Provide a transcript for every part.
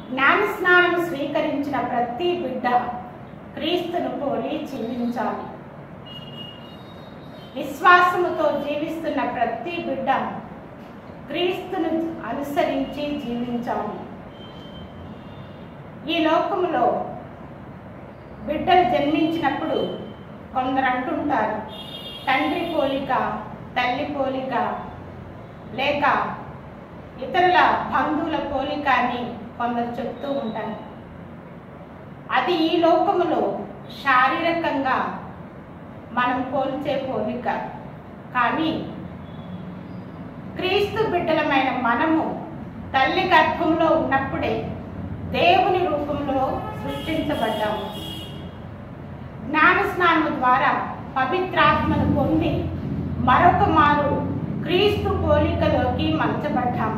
జ్ఞాన స్నానం స్వీకరించిన ప్రతి బిడ్డ క్రీస్తును పోలి జీవించాలి విశ్వాసముతో జీవిస్తున్న ప్రతి బిడ్డ క్రీస్తును అనుసరించి జీవించాలి ఈ లోకములో బిడ్డలు జన్మించినప్పుడు కొందరు అంటుంటారు తండ్రి పోలిక తల్లి పోలిక లేక ఇతరుల బంధువుల పోలిక అని కొందరు చెప్తూ ఉంటారు అది ఈ లోకములో శారీరకంగా మనం పోల్చే పోలిక కానీ క్రీస్తు బిడ్డలమైన మనము తల్లి గర్భంలో ఉన్నప్పుడే దేవుని రూపంలో సృష్టించబడ్డాము జ్ఞాన స్నానం ద్వారా పవిత్రాత్మను పొంది మరొక మారు క్రీస్తు పోలికలోకి మంచబడ్డాము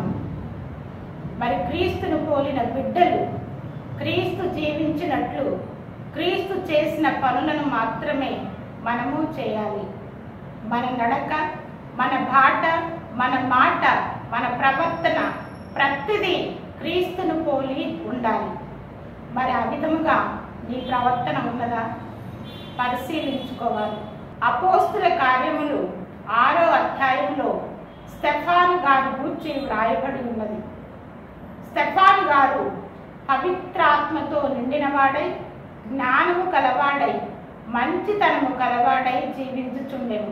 మరి క్రీస్తును పోలిన బిడ్డలు క్రీస్తు జీవించినట్లు క్రీస్తు చేసిన పనులను మాత్రమే మనము చేయాలి మన నడక మన బాట మన మాట మన ప్రవర్తన ప్రతిదీ క్రీస్తును పోలి ఉండాలి మరి ఆ విధముగా నీ ప్రవర్తన ఉన్నదా పరిశీలించుకోవాలి అపోస్తుల కార్యములు ఆరో అధ్యాయంలో స్టెఫాను గారి గూర్చి వ్రాయబడి ఉన్నది స్టెఫాను గారు పవిత్రాత్మతో నిండినవాడై జ్ఞానము కలవాడై మంచితనము కలవాడై జీవించుచుండెను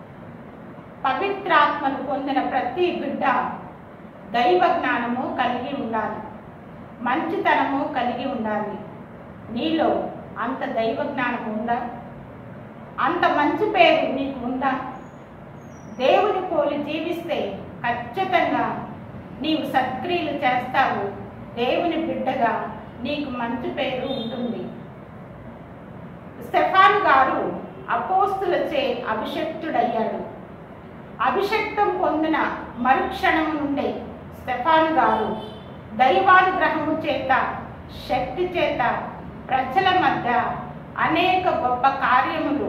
పవిత్రాత్మను పొందిన ప్రతి బిడ్డ దైవ జ్ఞానము కలిగి ఉండాలి మంచితనము కలిగి ఉండాలి నీలో అంత దైవ జ్ఞానం ఉందా అంత మంచి పేరు నీకు ఉందా దేవుని పోలి జీవిస్తే ఖచ్చితంగా నీవు సత్క్రియలు చేస్తావు దేవుని బిడ్డగా నీకు మంచి పేరు ఉంటుంది స్టెఫాన్ గారు అపోస్తులచే అభిషక్తుడయ్యాడు అభిషక్తం పొందిన మరుక్షణం నుండే స్టెఫాన్ గారు దైవానుగ్రహము చేత శక్తి చేత ప్రజల మధ్య అనేక గొప్ప కార్యములు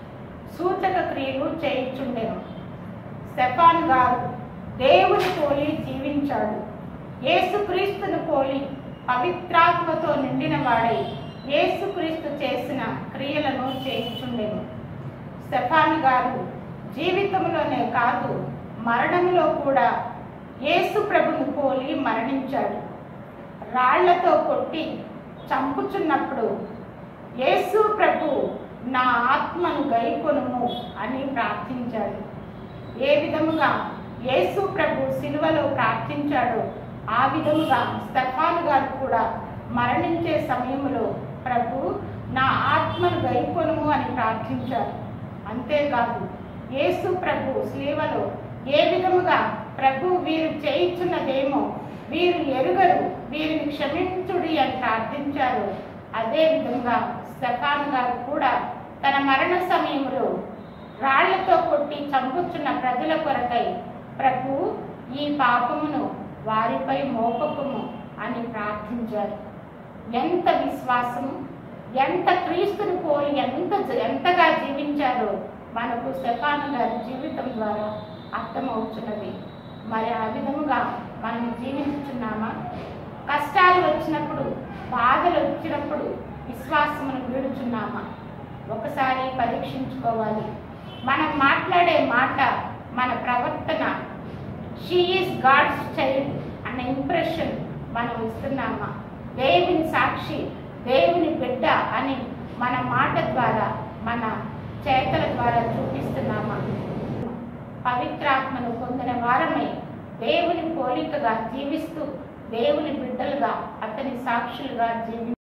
సూచక క్రియలు చేయించుండెను స్టెఫాన్ గారు దేవుని పోలి జీవించాడు యేసుక్రీస్తును పోలి పవిత్రాత్మతో నిండిన వాడై యేసుక్రీస్తు చేసిన క్రియలను చేయించుండెను స్టెఫాన్ గారు జీవితంలోనే కాదు మరణంలో కూడా యేసు ప్రభుని పోలి మరణించాడు రాళ్లతో కొట్టి చంపుచున్నప్పుడు యేసు ప్రభు నా ఆత్మను గైకొనుము అని ప్రార్థించాడు ఏ విధముగా యేసు ప్రభు సిలువలో ప్రార్థించాడో ఆ విధముగా స్టెఫాను గారు కూడా మరణించే సమయంలో ప్రభు నా ఆత్మను గైకొనుము అని ప్రార్థించారు అంతేకాదు యేసు ప్రభు సిలువలో ఏ విధముగా ప్రభు వీరు చేయించున్నదేమో వీరు ఎరుగరు వీరిని క్షమించుడి అని ప్రార్థించారు అదే విధంగా స్టెఫాన్ గారు కూడా తన మరణ సమయంలో రాళ్లతో కొట్టి చంపుచున్న ప్రజల కొరకై ప్రభు ఈ పాపమును వారిపై మోపకము అని ప్రార్థించారు ఎంత విశ్వాసము ఎంత క్రీస్తుని పోలి ఎంత ఎంతగా జీవించారో మనకు స్టెఫాను గారి జీవితం ద్వారా అర్థమవుతున్నది మరి ఆ విధముగా మనం జీవించుచున్నామా కష్టాలు వచ్చినప్పుడు బాధలు వచ్చినప్పుడు విశ్వాసమును వీడుచున్నామా ఒకసారి పరీక్షించుకోవాలి మనం మాట్లాడే మాట మన ప్రవర్తన షీ ఈస్ గాడ్స్ చైల్డ్ అన్న ఇంప్రెషన్ మనం ఇస్తున్నామా దేవుని సాక్షి దేవుని బిడ్డ అని మన మాట ద్వారా మన చేతల ద్వారా చూపిస్తున్నామా పవిత్రాత్మను పొందిన వారమై దేవుని పోలికగా జీవిస్తూ దేవుని బిడ్డలుగా అతని సాక్షులుగా జీవి